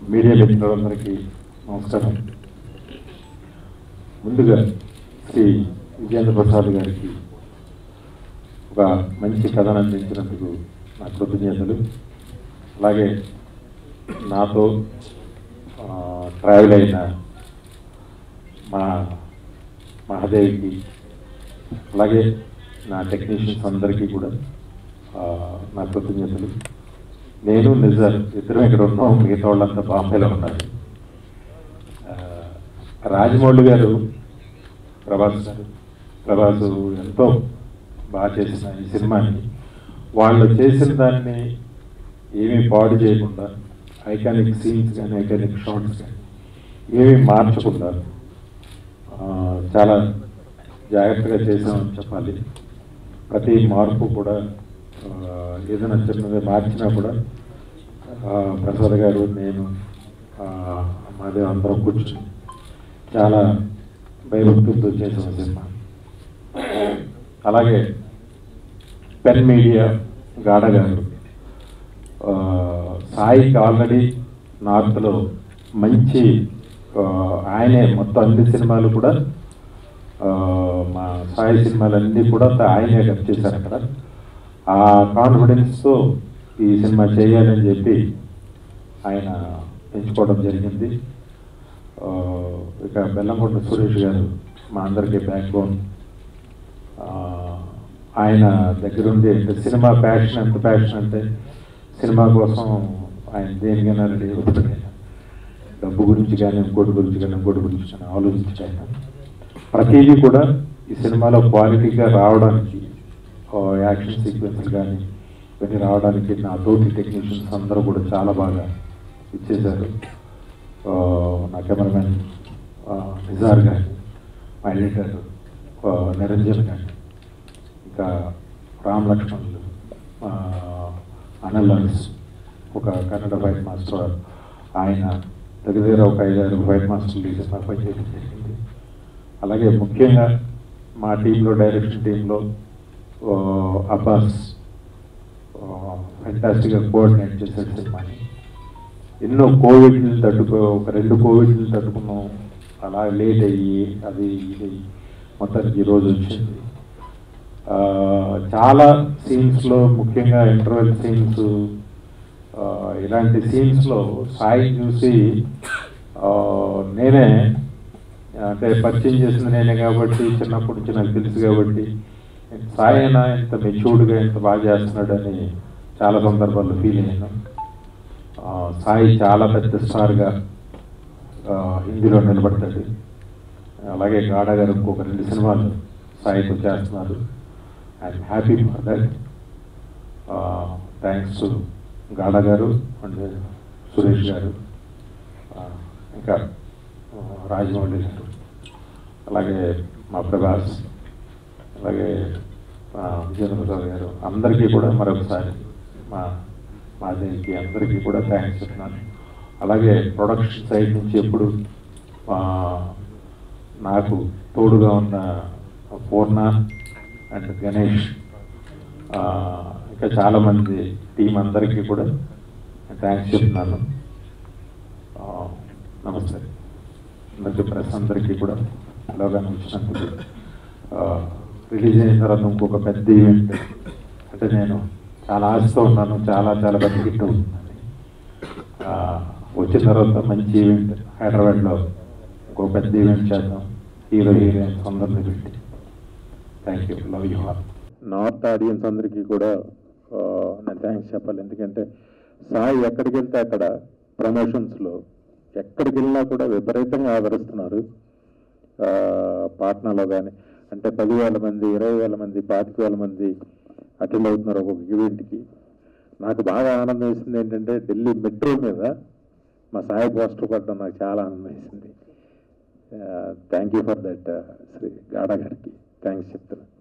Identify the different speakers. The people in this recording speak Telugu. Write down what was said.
Speaker 1: మీడియా మిత్రులందరికీ నమస్కారం ముందుగా శ్రీ విజేంద్ర ప్రసాద్ గారికి ఒక మంచి కథను అందించినందుకు నా కృతజ్ఞతలు అలాగే నాతో ఆ, ట్రావెల్ అయిన మా మహాదేవికి అలాగే నా టెక్నీషియన్స్ అందరికీ కూడా ఆ, నా కృతజ్ఞతలు నేను నిజార్ ఇద్దరం ఇక్కడ ఉన్నాం మిగతా వాళ్ళంతా బాంబేలో ఉన్నారు ఆ, రాజమౌళి గారు ప్రభాస్ గారు ప్రభాస్ ఎంతో బాగా చేసిన ఈ సినిమాని వాళ్ళు చేసిన దాన్ని ఏమీ పాడు చేయకుండా ఐకానిక్ సీన్స్ కానీ ఐకానిక్ షార్ట్స్ కానీ ఏమీ మార్చకుండా ఆ, చాలా జాగ్రత్తగా చేసామని చెప్పాలి ప్రతి మార్పు కూడా ఆ, ఏదైనా చిన్నది మార్చినా కూడా ఆ, ప్రసాద్ గారు నేను ఆ, మాది అందరం కూర్చుని చాలా భయభక్తులతో చేసిన సినిమా అలాగే పెన్ మీడియా గాఢ గారు ఆ, సాయికి ఆల్రెడీ నార్త్లో మంచి ఆ, ఆయనే మొత్తం అన్ని సినిమాలు కూడా ఆ, మా సాయి సినిమాలన్నీ కూడా ఆయనే కట్ చేశారు అక్కడ ఆ కాన్ఫిడెన్స్తో ఈ సినిమా చేయాలని చెప్పి ఆయన ఎంచుకోవడం జరిగింది ఆ, ఇక బెల్లంకొండ సురేష్ గారు మా అందరికీ బ్యాక్ బోన్ ఆయన దగ్గరుండి అంటే సినిమా ప్యాషన్ ఎంత ప్యాషన్ అంటే సినిమా కోసం ఆయన దేనికైనా రెడీ అవుతాడు డబ్బు గురించి కానీ ఇంకోటి గురించి కానీ ఇంకోటి గురించి కానీ ఆలోచించి ఆయన ప్రతిదీ కూడా ఈ సినిమాలో క్వాలిటీగా రావడానికి ఆ, యాక్షన్ సీక్వెన్స్ కానీ ఇవన్నీ రావడానికి నా తోటి టెక్నీషియన్స్ అందరూ కూడా చాలా బాగా ఇచ్చేశారు ఆ, నా కెమెరామెన్ ఆ, నిజార్ కానీ మా ఎడిటర్ ఆ, నిరంజన్ కానీ ఇంకా రామ్ లక్ష్మణులు ఆ, అనిల్ అరస్ ఒక కన్నడ ఫైట్ మాస్టర్ ఆయన దగ్గర దగ్గర ఒక ఐదారు ఫైట్ మాస్టర్లు ఈ సినిమా పనిచేయడం జరిగింది అలాగే ముఖ్యంగా మా టీంలో డైరెక్షన్ టీంలో ఆ, అబ్బాస్ ఫెంటాస్టిక్గా కోఆర్డినేట్ చేశాడు సినిమాని ఎన్నో కోవిడ్లు తట్టుకో ఒక రెండు కోవిడ్లు తట్టుకున్నాం అలా లేట్ అయ్యి అది ఇది అయ్యి మొత్తానికి ఈరోజు వచ్చింది ఆ, చాలా సీన్స్లో ముఖ్యంగా ఇంటర్వెల్ సీన్స్ ఇలాంటి సీన్స్లో సాయి చూసి ఆ, నేనే అంటే పరిచయం చేసింది నేనే కాబట్టి చిన్నప్పటి నుంచి నాకు తెలుసు కాబట్టి సాయి అయినా ఇంత మెచ్యూర్డ్గా ఇంత బాగా చేస్తున్నాడని చాలా సందర్భాల్లో ఫీల్ అయ్యాను ఆ, సాయి చాలా పెద్ద స్టార్గా ఆ, హిందీలో నిలబడతాడు అలాగే గాఢ గారు ఇంకొక రెండు సినిమాలు సాయితో చేస్తున్నారు I'm happy for that thanks to Gada గారు అండ్ సురేష్ గారు ఆ, ఇంకా ఆ, రాజమౌళి గారు అలాగే మా ప్రభాస్ అలాగే ఆ, విజేంద్ర ప్రసాద్ గారు అందరికీ కూడా మరొకసారి మా మా దేనికి అందరికీ కూడా థ్యాంక్స్ చెప్తున్నాను అలాగే ప్రొడక్షన్ సైడ్ నుంచి ఎప్పుడు ఆ, నాకు తోడుగా ఉన్న పూర్ణ అండ్ గణేష్ ఆ, ఇంకా చాలామంది టీం అందరికీ కూడా థ్యాంక్స్ చెప్తున్నాను ఆ, నమస్తే అందరికీ ప్రెస్ అందరికీ కూడా లోగా వచ్చినందుకు రిలీజ్ అయిన తర్వాత ఇంకొక పెద్ద ఈవెంట్ అంటే నేను చాలా ఆశతో ఉన్నాను చాలా చాలా పెద్ద హిట్ అవుతుందని ఆ, వచ్చిన తర్వాత మంచి ఈవెంట్ హైదరాబాద్లో ఇంకో పెద్ద ఈవెంట్ చేద్దాం హీరో హీరోయిన్స్ అందరినీ పెట్టి thank you love you all north audience అందరికీ కూడా ఆ, నేను థ్యాంక్స్ చెప్పాలి ఎందుకంటే సాయి ఎక్కడికి వెళ్తే అక్కడ ప్రమోషన్స్లో ఎక్కడికి వెళ్ళినా కూడా విపరీతంగా ఆదరిస్తున్నారు ఆ, పాట్నాలో కానీ అంటే పదివేల మంది ఇరవై వేల మంది పాతిక వేల మంది అటెండ్ అవుతున్నారు ఒక్కొక్క ఈవెంట్కి నాకు బాగా ఆనందం వేసింది ఏంటంటే ఢిల్లీ మెట్రో మీద మా సాయి పోస్టర్ పడడం నాకు చాలా ఆనందం వేసింది thank you for that Shri Gada గారికి థ్యాంక్స్ చెప్తున్నాను